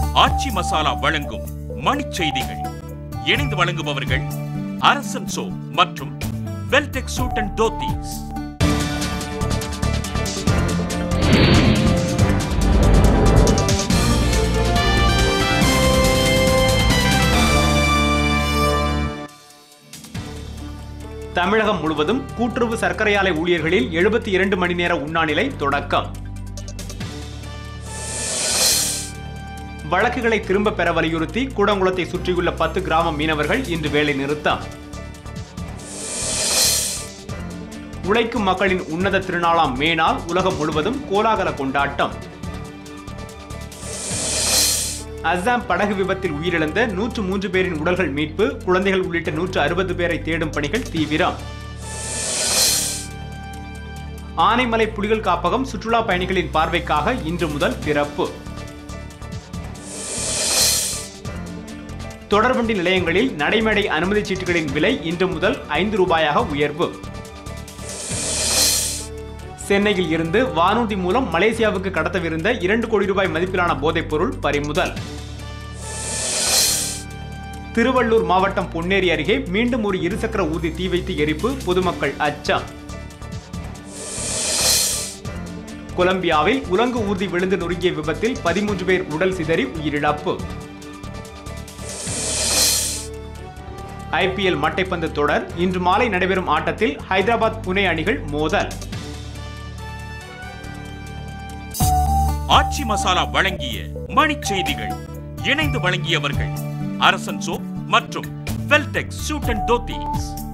ஆச்சி மசாலா வழங்கும் மணிச் செய்திகள் இணைந்து வழங்குபவர்கள் அரசன் சோ மற்றும் வெல்டெக் சூட் அண்ட் தோத்தீஸ் தமிழகம் முழுவதும் கூட்டுறவு சர்க்கரை ஆலை ஊழியர்களில் எழுபத்தி இரண்டு மணி நேர உண்ணாநிலை தொடக்கம் வழக்குகளை திரும்ப பெற வலியுறுத்தி கூடங்குளத்தை சுற்றியுள்ள பத்து கிராம மீனவர்கள் இன்று வேலை நிறுத்தம் உழைக்கும் மக்களின் உன்னத திருநாளாம் மேனால் உலகம் முழுவதும் கோலாகல கொண்டாட்டம் அஸ்ஸாம் படகு விபத்தில் உயிரிழந்த நூற்று மூன்று பேரின் உடல்கள் மீட்பு குழந்தைகள் உள்ளிட்ட நூற்று அறுபது பேரை தேடும் பணிகள் தீவிரம் ஆனைமலை புலிகள் காப்பகம் சுற்றுலா பயணிகளின் பார்வைக்காக இன்று முதல் திறப்பு தொடர்வண்டி நிலையங்களில் நடைமேடை அனுமதி சீட்டுகளின் விலை இன்று முதல் ஐந்து ரூபாயாக உயர்வு சென்னையில் இருந்து வானூர்தி மூலம் மலேசியாவுக்கு கடத்தவிருந்த இரண்டு கோடி ரூபாய் மதிப்பிலான போதைப் பொருள் பறிமுதல் திருவள்ளூர் மாவட்டம் பொன்னேரி அருகே மீண்டும் ஒரு இருசக்கர ஊர்தி தீ வைத்து எரிப்பு பொதுமக்கள் அச்சம் கொலம்பியாவில் உலங்கு ஊர்தி விழுந்து நொறுங்கிய விபத்தில் பதிமூன்று பேர் உடல் சிதறி உயிரிழப்பு ஐபிஎல் மட்டைப்பந்து தொடர் இன்று மாலை நடைபெறும் ஆட்டத்தில் ஹைதராபாத் புனே அணிகள் மோதல் ஆச்சி மசாலா வழங்கிய மணிச் செய்திகள் இணைந்து வழங்கியவர்கள் அரசன் சோ மற்றும் வெல்டெக் சூட் அண்ட் தோத்தீஸ்